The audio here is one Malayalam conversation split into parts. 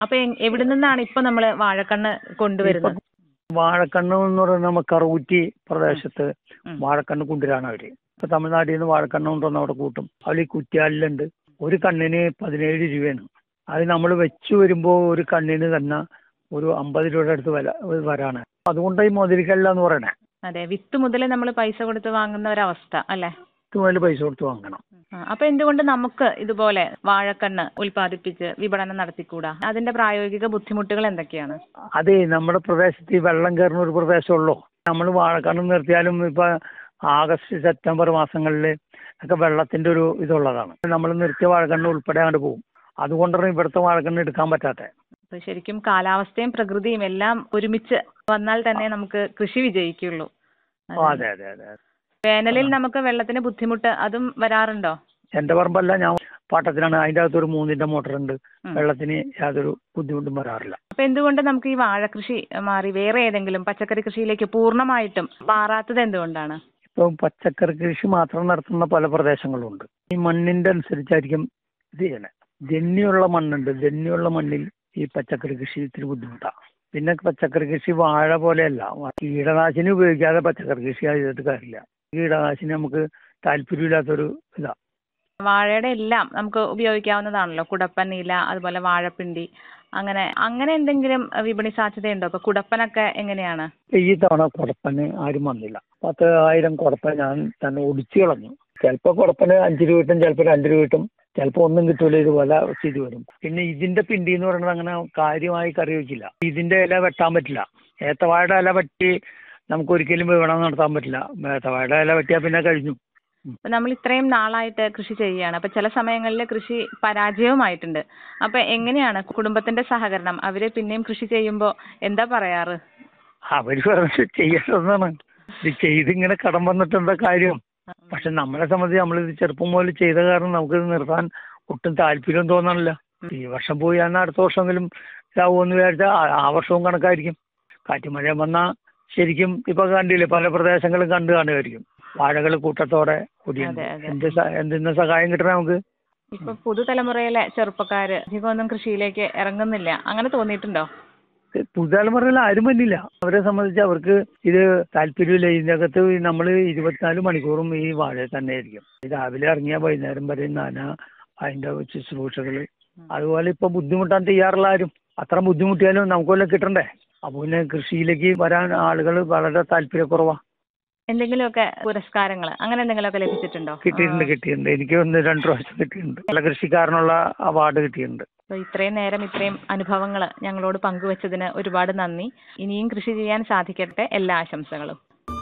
അപ്പൊ എ- എവിടെ നിന്നാണ് ഇപ്പൊ നമ്മള് വാഴക്കണ്ണ് കൊണ്ടുവരുന്നത് വാഴക്കണ്ണ് എന്ന് പറയുന്നത് നമ്മ കറൂറ്റി പ്രദേശത്ത് ഉം. വാഴക്കണ്ണ് കൊണ്ടുവരാണ് അവര് ഇപ്പൊ തമിഴ്നാട്ടിൽ നിന്ന് വാഴക്കണ്ണ് കൊണ്ടുവന്ന് അവിടെ കൂട്ടും അതിൽ ഈ കുറ്റിയാലിലുണ്ട് ഒരു കണ്ണിന് പതിനേഴ് രൂപയാണ് അത് നമ്മൾ വെച്ച് വരുമ്പോൾ ഒരു കണ്ണിന് തന്നെ ഒരു അമ്പത് രൂപയുടെ അടുത്ത് വില വരാണ് അതുകൊണ്ട് ഈ മുതലിക്കല്ല എന്ന് പറയണേ അതെ വിത്ത് മുതൽ നമ്മൾ പൈസ കൊടുത്ത് വാങ്ങുന്ന ഒരവസ്ഥ അല്ലെ ഇതുപോലെ പൈസ കൊടുത്ത് വാങ്ങണം അപ്പൊ എന്തുകൊണ്ട് നമുക്ക് ഇതുപോലെ വാഴക്കണ്ണ് ഉൽപ്പാദിപ്പിച്ച് വിപണനം നടത്തിക്കൂടാ അതിന്റെ പ്രായോഗിക ബുദ്ധിമുട്ടുകൾ എന്തൊക്കെയാണ് അതെ നമ്മുടെ പ്രദേശത്ത് ഈ വെള്ളം കയറുന്ന ഒരു പ്രദേശമുള്ളൂ നമ്മൾ വാഴക്കണ്ണ് നിർത്തിയാലും ഇപ്പൊ ആഗസ്റ്റ് സെപ്റ്റംബർ മാസങ്ങളിൽ ഒക്കെ വെള്ളത്തിന്റെ ഒരു ഇതുള്ളതാണ് നമ്മൾ നിർത്തിയ വാഴക്കണ്ണ് ഉൾപ്പെടെ അങ്ങോട്ട് പോകും അതുകൊണ്ടാണ് ഇവിടുത്തെ വാഴക്കണ്ണ് എടുക്കാൻ പറ്റാത്തത് അപ്പൊ ശരിക്കും കാലാവസ്ഥയും പ്രകൃതിയും എല്ലാം ഒരുമിച്ച് വന്നാൽ തന്നെ നമുക്ക് കൃഷി വിജയിക്കുള്ളൂ ഓ, അതെ അതെ അതെ വേനലിൽ നമുക്ക് വെള്ളത്തിന് ബുദ്ധിമുട്ട് അതും വരാറുണ്ടോ എന്റെ പറമ്പല്ല ഞാൻ പാട്ടത്തിനാണ് അതിന്റെ അകത്ത് ഒരു മൂന്നിന്റെ മോട്ടർ ഉണ്ട് ഉം. വെള്ളത്തിന് യാതൊരു ബുദ്ധിമുട്ടും വരാറില്ല അപ്പൊ എന്തുകൊണ്ട് നമുക്ക് ഈ വാഴകൃഷി മാറി വേറെ ഏതെങ്കിലും പച്ചക്കറി കൃഷിയിലേക്ക് പൂർണ്ണമായിട്ടും മാറാത്തത് എന്തുകൊണ്ടാണ് ഇപ്പൊ പച്ചക്കറി കൃഷി മാത്രം നടത്തുന്ന പല പ്രദേശങ്ങളുണ്ട് ഈ മണ്ണിന്റെ അനുസരിച്ചായിരിക്കും ഇത് ചെയ്യണേ ജന്യുള്ള മണ്ണുണ്ട് ജന്യുള്ള മണ്ണിൽ ഈ പച്ചക്കറി കൃഷി ഇത്തിരി ബുദ്ധിമുട്ടാണ് പിന്നെ പച്ചക്കറി കൃഷി വാഴ പോലെയല്ല കീടനാശിനി ഉപയോഗിക്കാതെ പച്ചക്കറി കൃഷി ചെയ്തിട്ട് കാര്യമില്ല കീടനാശിനി നമുക്ക് താല്പര്യമില്ലാത്തൊരു ഇതാ വാഴയുടെ എല്ലാം നമുക്ക് ഉപയോഗിക്കാവുന്നതാണല്ലോ കുടപ്പൻ ഇല അതുപോലെ വാഴപ്പിണ്ടി അങ്ങനെ അങ്ങനെ എന്തെങ്കിലും വിപണി സാധ്യതയുണ്ടോ ഇപ്പൊ കുടപ്പനൊക്കെ എങ്ങനെയാണ് ഈ തവണ കുടപ്പന് ആരും വന്നില്ല പത്ത് ആയിരം കുടപ്പൻ ഞാൻ തന്നെ ഒടിച്ചു കളഞ്ഞു ചിലപ്പോൾ കുടപ്പന് അഞ്ച് രൂപ കിട്ടും ചിലപ്പോൾ രണ്ട് രൂപ കിട്ടും ചിലപ്പോൾ ഒന്നും കിട്ടൂല ഇതുപോലെ സ്ഥിതി വരും പിന്നെ ഇതിന്റെ പിണ്ടി എന്ന് പറയുന്നത് അങ്ങനെ കാര്യമായി കറി വെക്കില്ല ഇതിന്റെ ഇല വെട്ടാൻ പറ്റില്ല ഏത്തവാഴയുടെ ഇല വെട്ടി നമുക്ക് ഒരിക്കലും വിപണനം നടത്താൻ പറ്റില്ല ഏത്തവാഴയുടെ ഇല വെട്ടിയാൽ പിന്നെ കഴിഞ്ഞു അപ്പൊ നമ്മൾ ഇത്രയും നാളായിട്ട് കൃഷി ചെയ്യുകയാണ് അപ്പൊ ചില സമയങ്ങളിൽ കൃഷി പരാജയവുമായിട്ടുണ്ട് അപ്പൊ എങ്ങനെയാണ് കുടുംബത്തിന്റെ സഹകരണം അവര് പിന്നെയും കൃഷി ചെയ്യുമ്പോ എന്താ പറയാറ് അവര് പറഞ്ഞ് ചെയ്യേണ്ടതാണ് ഇത് ചെയ്തിങ്ങനെ കടം വന്നിട്ട് എന്താ കാര്യം പക്ഷെ നമ്മളെ സംബന്ധിച്ച് നമ്മളിത് ചെറുപ്പം മുതൽ ചെയ്ത കാരണം നമുക്കിത് നിർത്താൻ ഒട്ടും താല്പര്യം തോന്നണില്ല ഈ വർഷം പോയി എന്നാൽ അടുത്ത വർഷമെങ്കിലും ഇതാവുമെന്ന് വിചാരിച്ചാൽ ആ- ആ വർഷവും കണക്കായിരിക്കും കാറ്റുമഴ വന്നാൽ ശരിക്കും ഇപ്പൊ കണ്ടില്ലേ പല പ്രദേശങ്ങളും കണ്ടു കാണുമായിരിക്കും വാഴകൾ കൂട്ടത്തോടെ കൂടിയുണ്ട് അതെ, അതെ. എന്ത് സ- എന്തിന്ന് സഹായം കിട്ടണേ നമുക്ക് ഇപ്പൊ പുതുതലമുറയിലെ ചെറുപ്പക്കാര് അധികമൊന്നും കൃഷിയിലേക്ക് ഇറങ്ങുന്നില്ല അങ്ങനെ തോന്നിയിട്ടുണ്ടോ പുതുതലമുറയിൽ ആരും വന്നില്ല അവരെ സംബന്ധിച്ച് അവർക്ക് ഇത് താല്പര്യമില്ല ഇതിനകത്ത് നമ്മൾ ഇരുപത്തിനാല് മണിക്കൂറും ഈ വാഴ തന്നെ ആയിരിക്കും രാവിലെ ഇറങ്ങിയ വൈകുന്നേരം വരെ നന അതിന്റെ ശുശ്രൂഷകൾ അതുപോലെ ഇപ്പൊ ബുദ്ധിമുട്ടാൻ തയ്യാറുള്ള ആരും അത്ര ബുദ്ധിമുട്ടിയാലും നമുക്ക് വല്ലതും കിട്ടണ്ടേ അപ്പൊ പിന്നെ കൃഷിയിലേക്ക് വരാൻ ആളുകൾ വളരെ താല്പര്യക്കുറവാ എന്തെങ്കിലുമൊക്കെ പുരസ്കാരങ്ങൾ അങ്ങനെ എന്തെങ്കിലുമൊക്കെ ലഭിച്ചിട്ടുണ്ടോ കിട്ടിയിട്ടുണ്ട് കിട്ടിയിട്ടുണ്ട് എനിക്ക് ഒന്ന് രണ്ട് പ്രാവശ്യം കിട്ടിയിട്ടുണ്ട് നല്ല കൃഷിക്കാരനുള്ള അവാർഡ് കിട്ടിയിട്ടുണ്ട് അപ്പൊ ഇത്രയും നേരം ഇത്രയും അനുഭവങ്ങൾ ഞങ്ങളോട് പങ്കുവച്ചതിന് ഒരുപാട് നന്ദി ഇനിയും കൃഷി ചെയ്യാൻ സാധിക്കട്ടെ എല്ലാ ആശംസകളും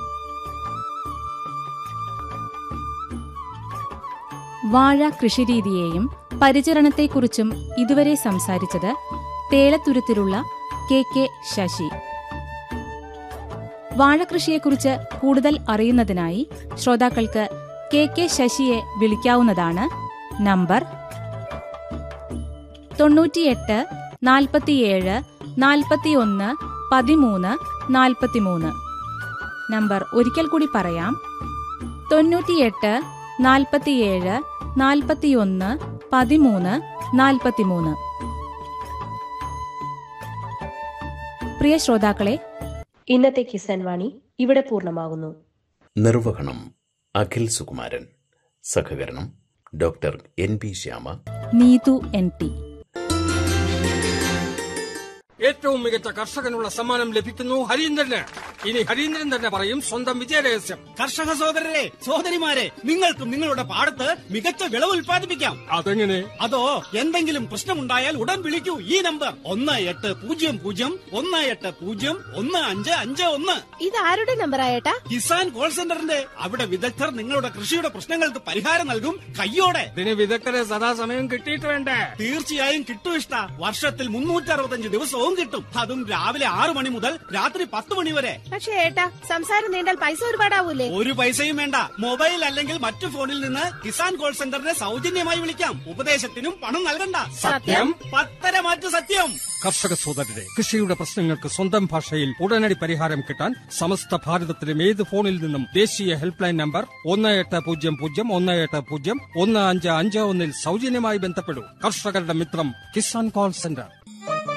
വാഴ കൃഷിരീതിയെയും പരിചരണത്തെക്കുറിച്ചും ഇതുവരെ സംസാരിച്ചത് തേലത്തുരുത്തിലുള്ള കെ കെ ശശി വാഴകൃഷിയെക്കുറിച്ച് കൂടുതൽ അറിയുന്നതിനായി ശ്രോതാക്കൾക്ക് കെ കെ ശശിയെ വിളിക്കാവുന്നതാണ് നമ്പർ തൊണ്ണൂറ്റിയെട്ട് നാൽപ്പത്തിയേഴ് നാൽപ്പത്തിയൊന്ന് പതിമൂന്ന് നാൽപ്പത്തിമൂന്ന് നമ്പർ ഒരിക്കൽ കൂടി പറയാം തൊണ്ണൂറ്റിയെട്ട് നാൽപ്പത്തിയേഴ് നാൽപ്പത്തിയൊന്ന് പതിമൂന്ന് നാൽപ്പത്തിമൂന്ന് പ്രിയ ശ്രോതാക്കളെ ഇന്നത്തെ കിസാൻ വാണി ഇവിടെ പൂർണ്ണമാകുന്നു നിർവഹണം അഖിൽ സുകുമാരൻ സഹകരണം doctor N P Shyama Neethu N T ഏറ്റവും മികച്ച കർഷകനുള്ള സമ്മാനം ലഭിക്കുന്നു ഹരീന്ദ്രന് ഇനി ഹരീന്ദ്രൻ തന്നെ പറയും സ്വന്തം വിജയരഹസ്യം കർഷക സഹോദരരെ സഹോദരിമാരെ നിങ്ങൾക്കും നിങ്ങളുടെ പാടത്ത് മികച്ച വിളവ് ഉൽപ്പാദിപ്പിക്കാം അതെങ്ങനെ അതോ എന്തെങ്കിലും പ്രശ്നമുണ്ടായാൽ ഉടൻ വിളിക്കൂ ഈ നമ്പർ ഒന്ന് എട്ട് പൂജ്യം പൂജ്യം ഒന്ന് എട്ട് പൂജ്യം ഒന്ന് അഞ്ച് അഞ്ച് ഒന്ന് ഇത് ആരുടെ നമ്പർ ആയേട്ടാ കിസാൻ കോൾ സെന്ററിന്റെ അവിടെ വിദഗ്ധർ നിങ്ങളുടെ കൃഷിയുടെ പ്രശ്നങ്ങൾക്ക് പരിഹാരം നൽകും കയ്യോടെ ഇതിന് വിദഗ്ധരെ സദാസമയം കിട്ടിയിട്ട് വേണ്ടേ തീർച്ചയായും കിട്ടും ഇഷ്ട വർഷത്തിൽ മുന്നൂറ്റി അറുപത്തഞ്ച് ദിവസവും കിട്ടും അതും രാവിലെ ആറു മണി മുതൽ രാത്രി പത്ത് മണി വരെ പക്ഷേ ഏട്ടാ സംസാരം നീണ്ടാൽ പൈസ ഒരുപാടാവൂലേ ഒരു പൈസയും വേണ്ട മൊബൈൽ അല്ലെങ്കിൽ മറ്റു ഫോണിൽ നിന്ന് കിസാൻ കോൾ സെന്ററിനെ സൗജന്യമായി വിളിക്കാം ഉപദേശത്തിനും പണം നൽകണ്ട സത്യം? പത്തര മാറ്റു സത്യം കർഷക സോദരരെ കൃഷിയുടെ പ്രശ്നങ്ങൾക്ക് സ്വന്തം ഭാഷയിൽ ഉടനടി പരിഹാരം കിട്ടാൻ സമസ്ത ഭാരതത്തിലും ഏത് ഫോണിൽ നിന്നും ദേശീയ ഹെൽപ്പ് ലൈൻ നമ്പർ ഒന്ന് എട്ട് പൂജ്യം പൂജ്യം ഒന്ന് എട്ട് പൂജ്യം ഒന്ന് അഞ്ച് അഞ്ച് ഒന്നിൽ സൗജന്യമായി ബന്ധപ്പെടൂ കർഷകരുടെ മിത്രം കിസാൻ കോൾ സെന്റർ